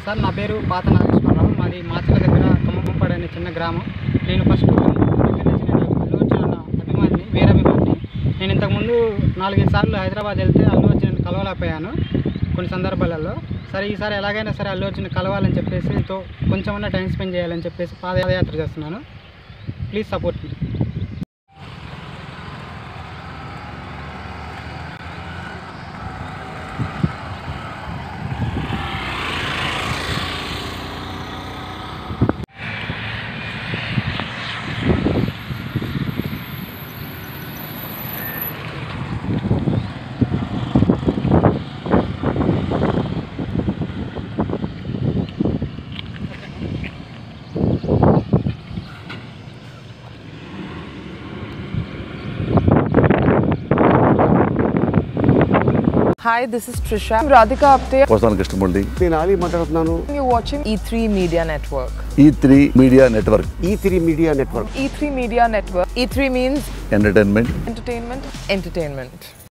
Sir నా పేరు పాత నాగేశ్వరరావు మాది మాచల దగ్గర కమ్మపంపాడు అనే చిన్న గ్రామం నేను ఫస్ట్ దగ్గర నుంచి నేను అల్లు అర్జున్ అన్న అభిమానిని వేరే అభిమాని నేను ఇంతకుముందు నాలుగైదు సార్లు హైదరాబాద్ వెళ్తే అల్లు అర్జున్ కలవలేకపోయాను కొన్ని సందర్భాలలో సరే ఈసారి ఎలాగైనా సరే అల్లు అర్జున్ కలవాలని చెప్పేసి తో కొంచెమన్నా టైం స్పెండ్ చేయాలని చెప్పేసి పాదయాత్ర చేస్తున్నాను ప్లీజ్ సపోర్ట్ మీ Hi, this is Trisha. I'm Radhika Apte. వస్తాను కృష్ణమూర్తి నేను ఆలీ మాట్లాడుతున్నాను You're watching E3 Media Network. E three media network E three media network E3 Media Network. E3 means entertainment entertainment, entertainment.